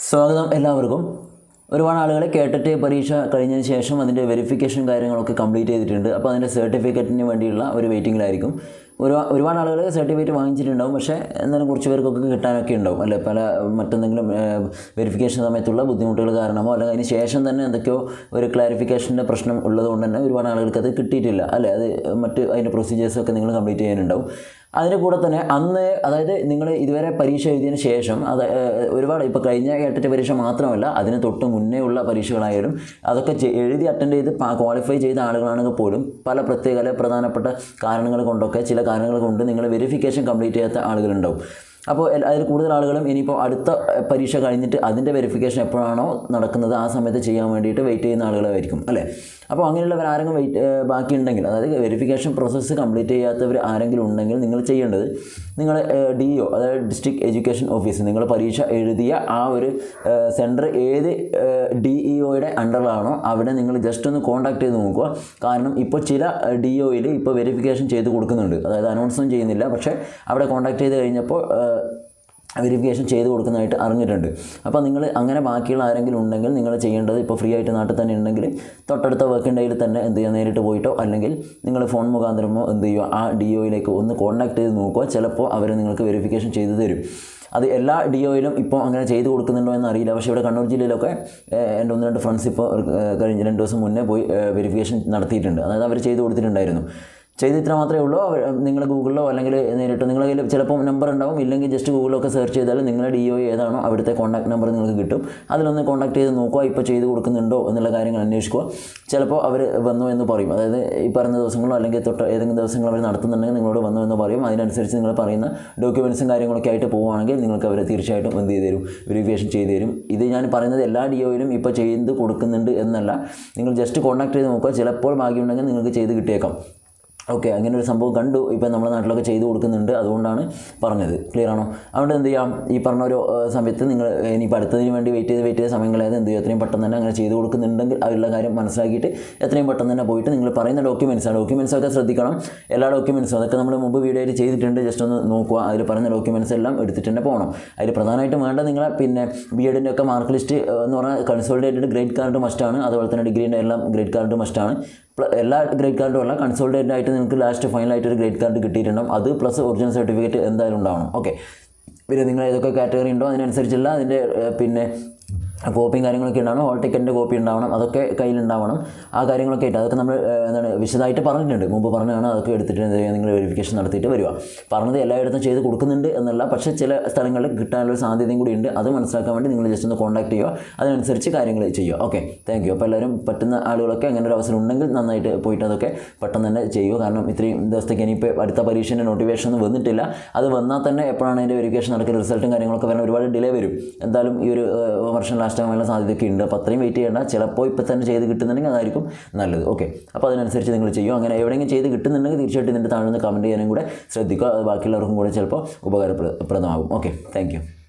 സ്വാഗതം എല്ലാവർക്കും ഒരുപാട് ആളുകൾ കേട്ടിട്ട് പരീക്ഷ കഴിഞ്ഞതിന് ശേഷം അതിൻ്റെ വെരിഫിക്കേഷൻ കാര്യങ്ങളൊക്കെ കംപ്ലീറ്റ് ചെയ്തിട്ടുണ്ട് അപ്പോൾ അതിൻ്റെ സർട്ടിഫിക്കറ്റിന് വേണ്ടിയുള്ള ഒരു വെയിറ്റിംഗിലായിരിക്കും ഒരു ഒരുപാട് ആളുകൾ സർട്ടിഫിക്കറ്റ് വാങ്ങിച്ചിട്ടുണ്ടാവും പക്ഷേ എന്നാലും കുറച്ച് പേർക്കൊക്കെ കിട്ടാനൊക്കെ ഉണ്ടാവും അല്ലെ പല മറ്റെന്തെങ്കിലും വെരിഫിക്കേഷൻ സമയത്തുള്ള ബുദ്ധിമുട്ടുകൾ കാരണമോ അല്ലെങ്കിൽ അതിന് ശേഷം തന്നെ എന്തൊക്കെയോ ഒരു ക്ലാരിഫിക്കേഷൻ്റെ പ്രശ്നം ഉള്ളതുകൊണ്ട് തന്നെ ഒരുപാട് ആളുകൾക്ക് അത് കിട്ടിയിട്ടില്ല അല്ലേ അത് മറ്റ് അതിൻ്റെ പ്രൊസീജിയേഴ്സൊക്കെ നിങ്ങൾ കംപ്ലീറ്റ് ചെയ്യാനുണ്ടാവും അതിൻ്റെ കൂടെ തന്നെ അന്ന് അതായത് നിങ്ങൾ ഇതുവരെ പരീക്ഷ എഴുതിയതിന് ശേഷം അത് ഏഹ്, ഒരുപാട് ഇപ്പോൾ കഴിഞ്ഞ കേട്ടിട്ട് പരീക്ഷ മാത്രമല്ല അതിന് തൊട്ട് മുന്നേ ഉള്ള പരീക്ഷകളായാലും അതൊക്കെ ചെ- എഴുതി അറ്റൻഡ് ചെയ്ത് ക്വാളിഫൈ ചെയ്ത ആളുകളാണെങ്കിൽ പോലും പല പ്രത്യേക അല്ലെ പ്രധാനപ്പെട്ട കാരണങ്ങൾ കൊണ്ടൊക്കെ ചില കാരണങ്ങൾ കൊണ്ട് നിങ്ങൾ വെരിഫിക്കേഷൻ കംപ്ലീറ്റ് ചെയ്യാത്ത ആളുകളുണ്ടാവും അപ്പോൾ എൽ- അതിൽ കൂടുതൽ ആളുകളും ഇനിയിപ്പോൾ അടുത്ത ഏഹ്, പരീക്ഷ കഴിഞ്ഞിട്ട് അതിൻ്റെ വെരിഫിക്കേഷൻ എപ്പോഴാണോ നടക്കുന്നത് ആ സമയത്ത് ചെയ്യാൻ വേണ്ടിയിട്ട് വെയിറ്റ് ചെയ്യുന്ന ആളുകളായിരിക്കും അല്ലേ അപ്പോൾ അങ്ങനെയുള്ളവർ ആരെങ്കിലും വെയിറ്റ് ബാക്കി ഉണ്ടെങ്കിൽ അതായത് വെരിഫിക്കേഷൻ പ്രോസസ്സ് കംപ്ലീറ്റ് ചെയ്യാത്തവർ ആരെങ്കിലും ഉണ്ടെങ്കിൽ നിങ്ങൾ ചെയ്യേണ്ടത് നിങ്ങൾ ഡി ഒ അതായത് ഡിസ്ട്രിക്ട് എഡ്യൂക്കേഷൻ ഓഫീസ് നിങ്ങൾ പരീക്ഷ എഴുതിയ ആ ഒരു സെൻറ്റർ ഏത് ഡി ഇ ഒയുടെ അണ്ടറിലാണോ അവിടെ നിങ്ങൾ ജസ്റ്റ് ഒന്ന് കോൺടാക്ട് ചെയ്ത് നോക്കുക കാരണം ഇപ്പോൾ ചില ഡി ഒയിൽ ഇപ്പോൾ വെരിഫിക്കേഷൻ ചെയ്ത് കൊടുക്കുന്നുണ്ട് അതായത് അനൗൺസൊന്നും ചെയ്യുന്നില്ല പക്ഷേ അവിടെ കോൺടാക്ട് ചെയ്ത് കഴിഞ്ഞപ്പോൾ വെരിഫിക്കേഷൻ ചെയ്ത് കൊടുക്കുന്നതായിട്ട് അറിഞ്ഞിട്ടുണ്ട് അപ്പോൾ നിങ്ങൾ അങ്ങനെ ബാക്കിയുള്ള ആരെങ്കിലും ഉണ്ടെങ്കിൽ നിങ്ങൾ ചെയ്യേണ്ടത് ഇപ്പോൾ ഫ്രീ ആയിട്ട് നാട്ടിൽ തന്നെ ഉണ്ടെങ്കിൽ തൊട്ടടുത്ത വർക്കിംഗ് ഡേയിൽ തന്നെ എന്ത് ചെയ്യുക നേരിട്ട് പോയിട്ടോ അല്ലെങ്കിൽ നിങ്ങൾ ഫോൺ മുഖാന്തരമോ എന്ത് ചെയ്യുക ആ ഡി ഒയിലേക്ക് ഒന്ന് കോൺടാക്ട് ചെയ്ത് നോക്കുക ചിലപ്പോൾ അവർ നിങ്ങൾക്ക് വെരിഫിക്കേഷൻ ചെയ്ത് തരും അത് എല്ലാ ഡി ഒയിലും ഇപ്പോൾ അങ്ങനെ ചെയ്ത് കൊടുക്കുന്നുണ്ടോ എന്ന് അറിയില്ല പക്ഷേ ഇവിടെ കണ്ണൂർ ജില്ലയിലൊക്കെ ഏഹ്, എൻ്റെ ഒന്ന് രണ്ട് ഫ്രണ്ട്സ് ഇപ്പോൾ ഏഹ്, കഴിഞ്ഞ രണ്ട് ദിവസം മുന്നേ പോയി വെരിഫിക്കേഷൻ നടത്തിയിട്ടുണ്ട് അതായത് അവർ ചെയ്ത് കൊടുത്തിട്ടുണ്ടായിരുന്നു ചെയ്ത് ഇത്ര മാത്രമേ ഉള്ളൂ അവർ നിങ്ങൾ ഗൂഗിളിലോ അല്ലെങ്കിൽ നേരിട്ട് നിങ്ങളുടെ കയ്യിൽ ചിലപ്പോൾ നമ്പർ ഉണ്ടാവും ഇല്ലെങ്കിൽ ജസ്റ്റ് ഗൂഗിളൊക്കെ സെർച്ച് ചെയ്താൽ നിങ്ങളുടെ ഡി ഒ ഏതാണോ അവിടുത്തെ കോൺടാക്ട് നമ്പർ നിങ്ങൾക്ക് കിട്ടും അതിലൊന്ന് കോൺടാക്ട് ചെയ്ത് നോക്കുക ഇപ്പോൾ ചെയ്ത് കൊടുക്കുന്നുണ്ടോ എന്നുള്ള കാര്യങ്ങൾ അന്വേഷിക്കുക ചിലപ്പോൾ അവർ വന്നു എന്ന് പറയും അതായത് ഈ പറഞ്ഞ ദിവസങ്ങളോ അല്ലെങ്കിൽ തൊട്ട് ഏതെങ്കിലും ദിവസങ്ങൾ അവർ നടത്തുന്നുണ്ടെങ്കിൽ നിങ്ങളോട് വന്നു എന്ന് പറയും അതിനനുസരിച്ച് നിങ്ങൾ പറയുന്ന ഡോക്യുമെൻസും കാര്യങ്ങളൊക്കെ ആയിട്ട് പോവുകയാണെങ്കിൽ നിങ്ങൾക്ക് അവർ തീർച്ചയായിട്ടും എന്ത് ചെയ്ത് തരും വെരിഫിക്കേഷൻ ചെയ്ത് തരും ഇത് ഞാൻ പറയുന്നത് എല്ലാ ഡി ഒയിലും ഇപ്പോൾ ചെയ്ത് കൊടുക്കുന്നുണ്ട് എന്നല്ല നിങ്ങൾ ജസ്റ്റ് കോൺടാക്ട് ചെയ്ത് നോക്കുക ചിലപ്പോൾ ഭാഗ്യമുണ്ടെങ്കിൽ നിങ്ങൾക്ക് ചെയ്ത് കിട്ടിയേക്കാം ഓക്കെ അങ്ങനെ ഒരു സംഭവം കണ്ടു ഇപ്പോൾ നമ്മുടെ നാട്ടിലൊക്കെ ചെയ്തു കൊടുക്കുന്നുണ്ട് അതുകൊണ്ടാണ് പറഞ്ഞത് ക്ലിയർ ആണോ അതുകൊണ്ട് എന്ത് ചെയ്യാം ഈ പറഞ്ഞ ഒരു ഏഹ്, സമയത്ത് നിങ്ങൾ ഇനിയിപ്പോൾ അടുത്തതിന് വേണ്ടി വെയിറ്റ് ചെയ്ത് വെയിറ്റ് ചെയ്ത സമയങ്ങളായത് എന്ത് ചെയ്യും എത്രയും പെട്ടെന്ന് തന്നെ അങ്ങനെ ചെയ്തു കൊടുക്കുന്നുണ്ടെങ്കിൽ അതിലുള്ള കാര്യം മനസ്സിലാക്കിയിട്ട് എത്രയും പെട്ടെന്ന് തന്നെ പോയിട്ട് നിങ്ങൾ പറയുന്ന ഡോക്യുമെൻറ്റ്സ് ആ ഡോക്യുമെൻറ്റ്സ് ഒക്കെ ശ്രദ്ധിക്കണം എല്ലാ ഡോക്യുമെൻറ്റ്സും അതൊക്കെ നമ്മൾ മുമ്പ് വീഡിയോ ആയിട്ട് ചെയ്തിട്ടുണ്ട് ജസ്റ്റ് ഒന്ന് നോക്കുക അതിൽ പറയുന്ന ഡോക്യുമെൻറ്റ്സ് എല്ലാം എടുത്തിട്ട് തന്നെ പോകണം അതിൽ പ്രധാനമായിട്ടും വേണ്ട നിങ്ങളെ പിന്നെ ബി എഡിൻ്റെ ഒക്കെ മാർക്ക് ലിസ്റ്റ് എന്ന് പറഞ്ഞാൽ കൺസോളിഡേറ്റഡ് ഗ്രേഡ് കാർഡ് മസ്റ്റാണ് അതുപോലെ തന്നെ ഡിഗ്രീൻ്റെ എല്ലാം ഗ്രേഡ് കാർഡ് മസ്റ്റാണ് പ്ല- എല്ലാ ഗ്രേഡ് കാർഡും അല്ല കൺസോൾട്ടേറ്റ് ആയിട്ട് നിങ്ങൾക്ക് ലാസ്റ്റ് ഫൈനലായിട്ട് ഒരു ഗ്രേഡ് കാർഡ് കിട്ടിയിട്ടുണ്ടാവും അത് പ്ലസ് ഒറിജിനൽ സർട്ടിഫിക്കറ്റ് എന്തായാലും ഉണ്ടാവണം ഓക്കെ പിന്നെ നിങ്ങൾ ഏതൊക്കെ കാറ്റഗറി ഉണ്ടോ അതിനനുസരിച്ചുള്ള അതിൻ്റെ ഏഹ്, പിന്നെ കോപ്പിയും കാര്യങ്ങളൊക്കെ ഉണ്ടാവണം ഹോൾ ടിക്കറ്റിൻ്റെ കോപ്പി ഉണ്ടാവണം അതൊക്കെ കയ്യിലുണ്ടാവണം ആ കാര്യങ്ങളൊക്കെ ആയിട്ട് അതൊക്കെ നമ്മൾ ഏഹ്, എന്താണ് വിശദമായിട്ട് പറഞ്ഞിട്ടുണ്ട് മുമ്പ് പറഞ്ഞതാണ് അതൊക്കെ എടുത്തിട്ട് എന്ത് ചെയ്യുക നിങ്ങൾ വെരിഫിക്കേഷൻ നടത്തിയിട്ട് വരിക പറഞ്ഞത് എല്ലായിടത്തും ചെയ്ത് കൊടുക്കുന്നുണ്ട് എന്നല്ല പക്ഷേ ചില സ്ഥലങ്ങളിൽ കിട്ടാനുള്ള സാധ്യതയും കൂടി ഉണ്ട് അത് മനസ്സിലാക്കാൻ വേണ്ടി നിങ്ങൾ ജസ്റ്റ് ഒന്ന് കോൺടാക്ട് ചെയ്യുക അതിനനുസരിച്ച് കാര്യങ്ങൾ ചെയ്യുക ഓക്കെ താങ്ക് യു അപ്പോൾ എല്ലാവരും പറ്റുന്ന ആളുകളൊക്കെ അങ്ങനെ ഒരു അവസരം ഉണ്ടെങ്കിൽ നന്നായിട്ട് പോയിട്ട് അതൊക്കെ പെട്ടെന്ന് തന്നെ ചെയ്യുക കാരണം ഇത്രയും ദിവസത്തേക്ക് ഇനിയിപ്പോൾ അടുത്ത പരീക്ഷേൻ്റെ നോട്ടിഫിക്കേഷൻ ഒന്നും വന്നിട്ടില്ല അത് വന്നാൽ തന്നെ എപ്പോഴാണ് അതിൻ്റെ വെരിഫിക്കേഷൻ നടക്കുന്ന റിസൾട്ടും കാര്യങ്ങളൊക്കെ വരാൻ ഒരുപാട് ഡിലേ വരും എന്തായാലും ഈ ഒരു ഏഹ്, വർഷം ലാസ്റ്റ് ആകാനുള്ള സാധ്യതയൊക്കെ ഉണ്ട് അപ്പോൾ അത്രയും വെയിറ്റ് ചെയ്യേണ്ട ചിലപ്പോൾ ഇപ്പോൾ തന്നെ ചെയ്ത് കിട്ടുന്നുണ്ടെങ്കിൽ അതായിരിക്കും നല്ലത് ഓക്കെ അപ്പോൾ അതിനനുസരിച്ച് നിങ്ങൾ ചെയ്യും അങ്ങനെ എവിടെയെങ്കിലും ചെയ്ത് കിട്ടുന്നുണ്ടെങ്കിൽ തീർച്ചയായിട്ടും ഇതിൻ്റെ താഴെ നിന്ന് കമൻറ്റ് ചെയ്യാനും കൂടെ ശ്രദ്ധിക്കുക അത് ബാക്കിയുള്ളവർക്കും കൂടെ ചിലപ്പോൾ ഉപകാരപ്രദമാകും ഓക്കെ താങ്ക് യു